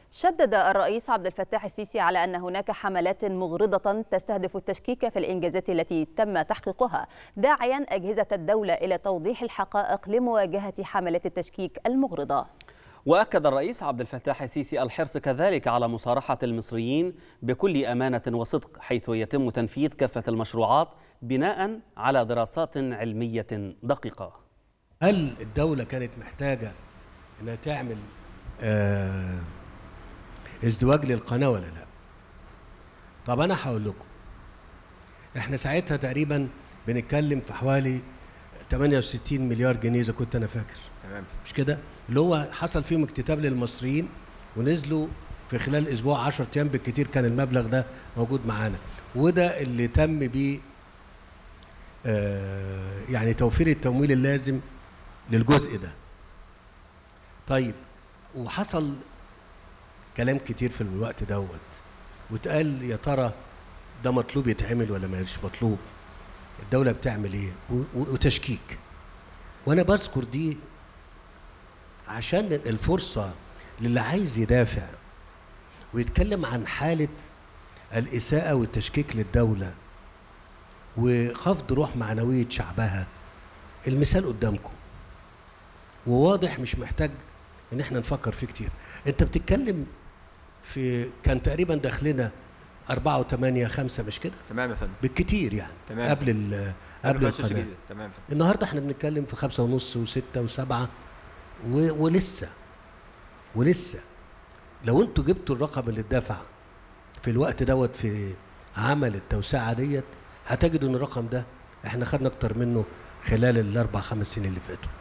شدد الرئيس عبد الفتاح السيسي على أن هناك حملات مغرضة تستهدف التشكيك في الإنجازات التي تم تحقيقها داعيا أجهزة الدولة إلى توضيح الحقائق لمواجهة حملات التشكيك المغرضة وأكد الرئيس عبد الفتاح السيسي الحرص كذلك على مصارحة المصريين بكل أمانة وصدق حيث يتم تنفيذ كافة المشروعات بناء على دراسات علمية دقيقة هل الدولة كانت محتاجة انها تعمل آه ازدواج للقناة ولا لا طب انا هقول لكم احنا ساعتها تقريبا بنتكلم في حوالي 68 مليار جنيه اذا كنت انا فاكر تمام مش كده اللي هو حصل فيهم اكتتاب للمصريين ونزلوا في خلال اسبوع 10 ايام بالكتير كان المبلغ ده موجود معانا وده اللي تم بيه آه يعني توفير التمويل اللازم للجزء ده طيب وحصل كلام كتير في الوقت دوت واتقال يا ترى ده مطلوب يتعمل ولا مش مطلوب الدولة بتعمل ايه و- و- وتشكيك وانا بذكر دي عشان الفرصة للي عايز يدافع ويتكلم عن حالة الإساءة والتشكيك للدولة وخفض روح معنوية شعبها المثال قدامكم وواضح مش محتاج ان احنا نفكر فيه كتير انت بتتكلم في كان تقريبا داخلنا أربعة وثمانية خمسة مش كده تمام يا فندم بالكتير يعني تمام. قبل ال قبل المؤسسة القناة الجديدة. تمام يا فندم. النهارده احنا بنتكلم في خمسة ونص وستة وسبعة و... ولسه ولسه لو انتوا جبتوا الرقم اللي اتدفع في الوقت دوت في عمل التوسعة ديت هتجدوا ان الرقم ده احنا خدنا اكتر منه خلال الاربع خمس سنين اللي فاتوا